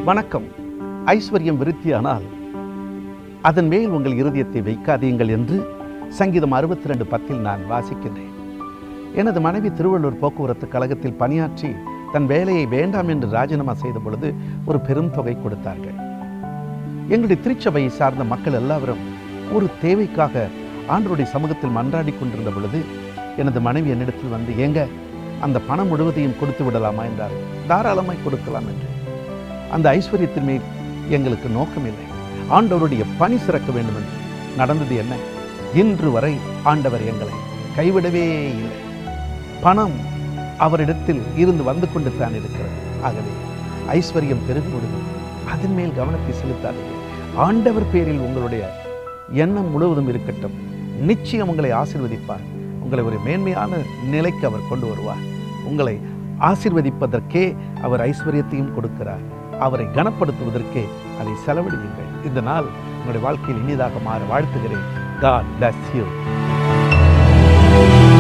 வணக்கம் ஐஸ்வர்யம் விருத்தியானால் அதன் மேல் உங்கள் இருதயத்தை வைக்காதீங்கள் என்று சங்கீதம் அறுபத்தி ரெண்டு பத்தில் நான் வாசிக்கின்றேன் எனது மனைவி திருவள்ளூர் போக்குவரத்து கழகத்தில் பணியாற்றி தன் வேலையை வேண்டாம் என்று ராஜினாமா செய்த பொழுது ஒரு பெரும் தொகை கொடுத்தார்கள் எங்களுடைய திருச்சபையை சார்ந்த மக்கள் எல்லாரும் ஒரு தேவைக்காக ஆண்டருடைய சமூகத்தில் மன்றாடி கொண்டிருந்த பொழுது எனது மனைவி என்னிடத்தில் வந்து ஏங்க அந்த பணம் முழுவதையும் கொடுத்து விடலாமா என்றார் தாராளமாய் கொடுக்கலாம் என்று அந்த ஐஸ்வர்யத்தின் மேல் எங்களுக்கு நோக்கம் இல்லை ஆண்டவருடைய பணி சிறக்க வேண்டும் என்று நடந்தது என்ன இன்று வரை ஆண்டவர் எங்களை கைவிடவே இல்லை பணம் அவரிடத்தில் இருந்து வந்து கொண்டு தான் இருக்கிறது ஆகவே ஐஸ்வர்யம் பெருகும் பொழுது அதன் மேல் கவனத்தை செலுத்தாதீர்கள் ஆண்டவர் பேரில் உங்களுடைய எண்ணம் முழுவதும் இருக்கட்டும் நிச்சயம் உங்களை ஆசீர்வதிப்பார் உங்களை ஒரு மேன்மையான நிலைக்கு அவர் கொண்டு வருவார் உங்களை ஆசீர்வதிப்பதற்கே அவர் ஐஸ்வர்யத்தையும் கொடுக்கிறார் அவரை கனப்படுத்துவதற்கே அதை செலவிடுவீர்கள் இந்த நாள் உங்களுடைய வாழ்க்கையில் இனிதாக மாற வாழ்த்துகிறேன் God bless you